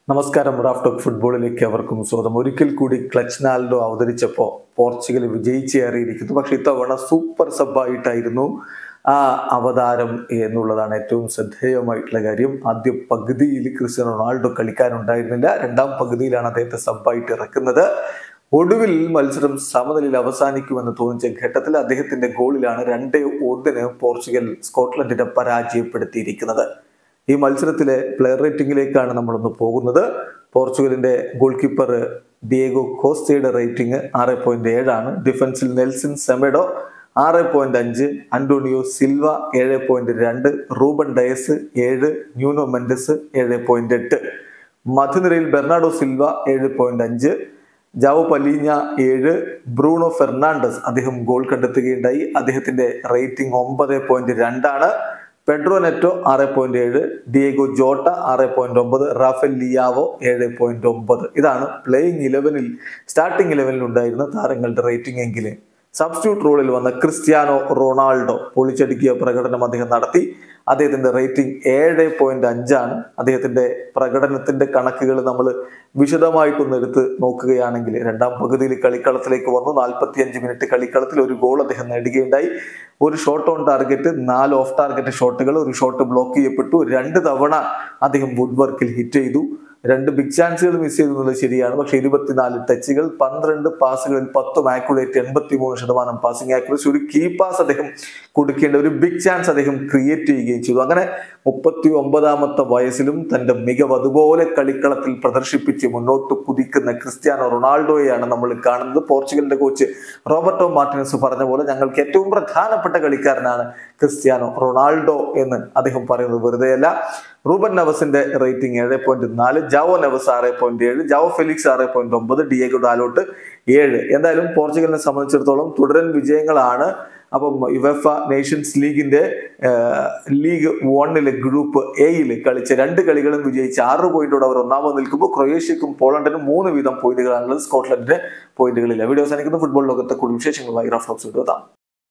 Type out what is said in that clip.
നമസ്കാരം Raf talk ഫുട്ബോളിലേക്ക് അവർക്കും സ്വാഗതം ഒരിക്കൽ കൂടി ക്ലച്ച് നാൽഡോ അവതരിച്ചപ്പോൾ പോർച്ചുഗൽ വിജയിച്ചേറിയിരിക്കുന്നു പക്ഷെ ഇത്തവണ സൂപ്പർ സബ്ബായിട്ടായിരുന്നു ആ അവതാരം എന്നുള്ളതാണ് ഏറ്റവും ശ്രദ്ധേയമായിട്ടുള്ള കാര്യം ആദ്യ പകുതിയിൽ ക്രിസ്ത്യാനോ റൊണാൾഡോ കളിക്കാനുണ്ടായിരുന്നില്ല രണ്ടാം പകുതിയിലാണ് അദ്ദേഹത്തെ സബ്ബായിട്ട് ഇറക്കുന്നത് ഒടുവിൽ മത്സരം സമനിലയിൽ അവസാനിക്കുമെന്ന് തോന്നിച്ച ഘട്ടത്തിൽ അദ്ദേഹത്തിന്റെ ഗോളിലാണ് രണ്ടേ ഒന്നിന് പോർച്ചുഗൽ സ്കോട്ട്ലൻഡിനെ പരാജയപ്പെടുത്തിയിരിക്കുന്നത് ഈ മത്സരത്തിലെ പ്ലെയർ റേറ്റിംഗിലേക്കാണ് നമ്മളൊന്ന് പോകുന്നത് പോർച്ചുഗലിന്റെ ഗോൾ കീപ്പർ ഡിയേഗോ കോസ്റ്റയുടെ റേറ്റിംഗ് ആറ് പോയിന്റ് ഏഴാണ് ഡിഫൻസിൽ നെൽസൺ സെമഡോ ആറ് പോയിന്റ് അഞ്ച് അന്റോണിയോ സിൽവ ഏഴ് പോയിന്റ് രണ്ട് റൂബൻ ഡയസ് ഏഴ് ന്യൂനോ മെൻഡസ് ഏഴ് പോയിന്റ് എട്ട് മധ്യനിരയിൽ ബെർണാഡോ സിൽവ ഏഴ് പോയിന്റ് അഞ്ച് ജാവോ പലീഞ്ഞ ഏഴ് ബ്രൂണോ ഫെർണാണ്ടസ് അദ്ദേഹം ഗോൾ കണ്ടെത്തുകയുണ്ടായി അദ്ദേഹത്തിന്റെ റേറ്റിംഗ് ഒമ്പത് പോയിന്റ് രണ്ടാണ് പെഡ്രോ നെറ്റോ ആറ് പോയിന്റ് ഏഴ് ഡിയേഗോ ജോട്ട ആറ് പോയിന്റ് ഒമ്പത് റാഫേൽ ലിയാവോ ഏഴ് പോയിന്റ് ഒമ്പത് ഇതാണ് പ്ലേയിങ് ഇലവനിൽ സ്റ്റാർട്ടിംഗ് ഇലവനിൽ ഉണ്ടായിരുന്ന താരങ്ങളുടെ റേറ്റിംഗ് എങ്കിൽ സബ്സ്റ്റിറ്റ്യൂട്ട് റോളിൽ വന്ന ക്രിസ്ത്യാനോ റൊണാൾഡോ പൊളിച്ചടുക്കിയ പ്രകടനം അദ്ദേഹം നടത്തി അദ്ദേഹത്തിന്റെ റേറ്റിംഗ് ഏഴ് പോയിന്റ് അഞ്ചാണ് അദ്ദേഹത്തിന്റെ പ്രകടനത്തിന്റെ കണക്കുകൾ നമ്മൾ വിശദമായിട്ടൊന്ന് എടുത്ത് നോക്കുകയാണെങ്കിൽ രണ്ടാം പകുതിയിൽ കളിക്കളത്തിലേക്ക് വന്നു നാൽപ്പത്തി അഞ്ച് മിനിറ്റ് കളിക്കളത്തിൽ ഒരു ഗോൾ അദ്ദേഹം നേടുകയുണ്ടായി ഒരു ഷോട്ട് ഓൺ ടാർഗറ്റ് നാല് ഓഫ് ടാർഗറ്റ് ഷോട്ടുകൾ ഒരു ഷോട്ട് ബ്ലോക്ക് ചെയ്യപ്പെട്ടു രണ്ട് തവണ അദ്ദേഹം വുഡ് വർക്കിൽ ഹിറ്റ് ചെയ്തു രണ്ട് ബിഗ് ചാൻസുകൾ മിസ് ചെയ്തു എന്നുള്ളത് ശരിയാണ് പക്ഷെ ഇരുപത്തിനാല് ടച്ചുകൾ പന്ത്രണ്ട് പാസുകളിൽ പത്തും ആക്യുറേറ്റ് എൺപത്തി മൂന്ന് ശതമാനം പാസിംഗ് ആക്യുറേസി ഒരു കീ പാസ് അദ്ദേഹം കൊടുക്കേണ്ട ഒരു ബിഗ് ചാൻസ് അദ്ദേഹം ക്രിയേറ്റ് ചെയ്യുകയും ചെയ്തു അങ്ങനെ മുപ്പത്തി ഒമ്പതാമത്തെ വയസ്സിലും തന്റെ മികവ് അതുപോലെ കളിക്കളത്തിൽ പ്രദർശിപ്പിച്ച് മുന്നോട്ട് കുതിക്കുന്ന ക്രിസ്ത്യാനോ റൊണാൾഡോയെയാണ് നമ്മൾ കാണുന്നത് പോർച്ചുഗലിന്റെ കോച്ച് റോബർട്ടോ മാർട്ടിനസ് പറഞ്ഞ പോലെ ഞങ്ങൾക്ക് ഏറ്റവും പ്രധാനപ്പെട്ട കളിക്കാരനാണ് ക്രിസ്ത്യാനോ റൊണാൾഡോ എന്ന് അദ്ദേഹം പറയുന്നത് വെറുതെയല്ല റൂബൻ നവസിന്റെ റേറ്റിംഗ് ഏഴ് പോയിന്റ് നാല് ജാവോ നവസ് ആറ് പോയിന്റ് ഏഴ് ജാവോ ഫെലിക്സ് ആറ് പോയിന്റ് ഒമ്പത് ഡിയേഗോ ഡാലോട്ട് ഏഴ് എന്തായാലും പോർച്ചുഗലിനെ സംബന്ധിച്ചിടത്തോളം തുടരൻ വിജയങ്ങളാണ് അപ്പം യുവഫ നേഷൻസ് ലീഗിന്റെ ലീഗ് വണ്ണിലെ ഗ്രൂപ്പ് എയിൽ കളിച്ച രണ്ട് കളികളും വിജയിച്ച് ആറ് പോയിന്റോടെ അവർ ഒന്നാമത് നിൽക്കുമ്പോൾ ക്രൊയേഷ്യക്കും പോളണ്ടിനും മൂന്ന് വീതം പോയിന്റുകളാണുള്ളത് സ്കോട്ട്ലൻഡിന്റെ പോയിന്റുകളില്ല വീഡിയോ അവസാനിക്കുന്ന ഫുട്ബോൾ ലോകത്തെ കൂടുതൽ വിശേഷങ്ങളുമായി റഫ് ടോക്സ് എത്താം